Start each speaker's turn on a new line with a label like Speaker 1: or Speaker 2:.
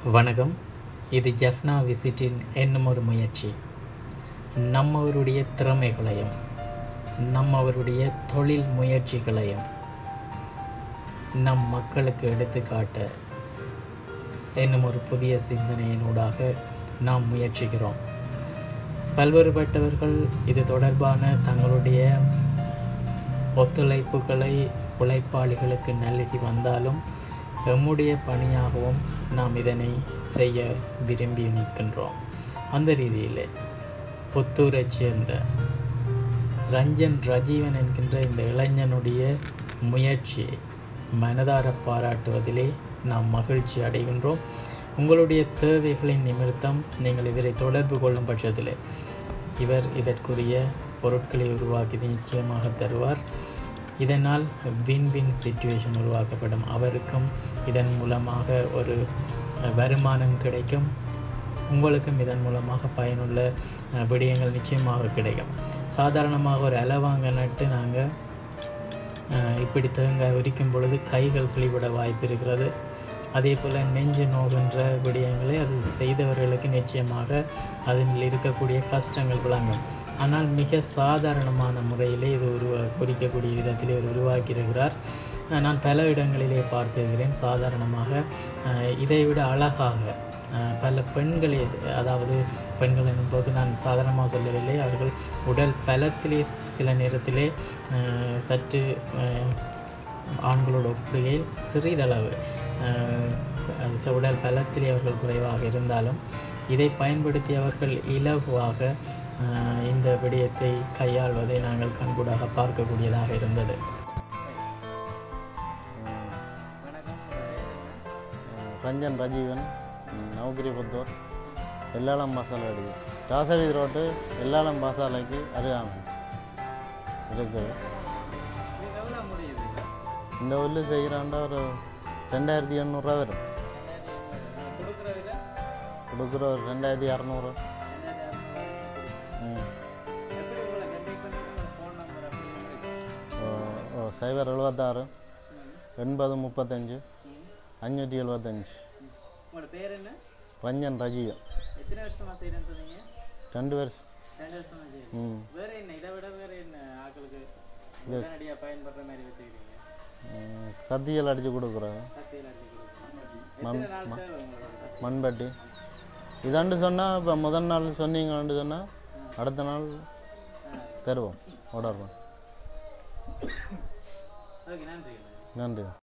Speaker 1: வணக்கம் இது ஜெஃப்னா விசிட்டின் என்னும் ஒரு முயற்சி நம்மவருடைய திறமைகளையும் நம்மவருடைய தொழில் முயற்சிகளையும் நம் மக்களுக்கு எடுத்துக்காட்ட என்னும் ஒரு புதிய சிந்தனையினூடாக நாம் முயற்சிக்கிறோம் பல்வேறுபட்டவர்கள் இது தொடர்பான தங்களுடைய ஒத்துழைப்புகளை உழைப்பாளிகளுக்கு நல்கி வந்தாலும் எம்முடைய பணியாகவும் நாம் இதனை செய்ய விரும்பி நிற்கின்றோம் அந்த ரீதியிலே புத்தூரைச் சேர்ந்த ரஞ்சன் ரஜீவன் என்கின்ற இந்த இளைஞனுடைய முயற்சியை மனதார பாராட்டுவதிலே நாம் மகிழ்ச்சி அடைகின்றோம் உங்களுடைய தேவைகளின் நிமித்தம் நீங்கள் இவரை தொடர்பு கொள்ளும் பட்சத்தில் இவர் இதற்குரிய பொருட்களை உருவாக்கி நிச்சயமாக தருவார் இதனால் வின் வின் சுச்சுவேஷன் உருவாக்கப்படும் அவருக்கும் இதன் மூலமாக ஒரு வருமானம் கிடைக்கும் உங்களுக்கும் இதன் மூலமாக பயனுள்ள அஹ், விடயங்கள் நிச்சயமாக கிடைக்கும் சாதாரணமாக ஒரு அலவாங்க நட்டு நாங்கள் இப்படி தேங்காய் உரிக்கும் பொழுது கைகள் கிளிவிட வாய்ப்பு இருக்கிறது அதே போல் நெஞ்சு நோகின்ற விடயங்களை அது செய்தவர்களுக்கு நிச்சயமாக அதில் இருக்கக்கூடிய கஷ்டங்கள் விளங்கும் ஆனால் மிக சாதாரணமான முறையிலே இது உருவா குறிக்கக்கூடிய விதத்திலே ஒரு உருவாக்கியிருக்கிறார் அஹ் நான் பல இடங்களிலே பார்த்திருக்கிறேன் சாதாரணமாக அஹ் இதைவிட அழகாக அஹ் பல பெண்களை அதாவது பெண்கள் என்போது நான் சாதாரணமாக சொல்லவில்லை அவர்கள் உடல் பலத்திலே சில நேரத்திலே அஹ் சற்று அஹ் ஆண்களோட ஒப்பிடுகையில் சிறிதளவு அஹ் உடல் பலத்திலே அவர்கள் குறைவாக இருந்தாலும் இதை பயன்படுத்தி அவர்கள் இலகுவாக அஹ் இந்த விடயத்தை கையாள்வதை நாங்கள் கண்கூடாக பார்க்கக்கூடியதாக இருந்தது
Speaker 2: ರಂಜನ್ ರಾಜೀವನ್ ನೌಕರಿ புத்தூர் எல்லாளம் மசாலா அடிக்கு ராசவீதி ரோட்டு எல்லாளம் மசாலாக்கு அருகாமல் இருக்குது இந்த உள்ளு செய்கிறாண்டா ஒரு ரெண்டாயிரத்தி எண்ணூறுரூவா வரும் கொடுக்குற ஒரு ரெண்டாயிரத்தி இரநூறு ம் ஓ- ஓ சைபர் எழுபத்தாறு எண்பது முப்பத்தஞ்சு அஞ்சூற்றி எழுபத்தஞ்சு
Speaker 3: உங்களோட பேர் என்ன
Speaker 2: ரஞ்சன் ரஜீவன்
Speaker 3: எத்தனை வருஷமா செய்யறேன்னு சொன்னீங்க
Speaker 2: ரெண்டு வருஷம்
Speaker 3: ரெண்டு வருஷமா செய்யறீங்க
Speaker 2: ம்
Speaker 3: வேற என்ன இதை விட வேற என்ன ஆட்களுக்கு உடனடியாக பயன்படுற மாதிரி வச்சுக்கிறீங்க
Speaker 2: ம், சத்தியல் அடித்து கொடுக்குறோம்
Speaker 3: சத்தையில் அடிச்சு கொடுக்குறோம் எத்தனை நாள் தேவை உங்களுக்கு சத்தி?
Speaker 2: மண்பட்டி இதாண்டு சொன்னால் இப்போ முதல் நாள் சொன்னீங்கன்னு சொன்னால் அடுத்த நாள் தருவோம் ஆர்டர் பண்ண
Speaker 3: ஓகே நன்றி
Speaker 2: நன்றி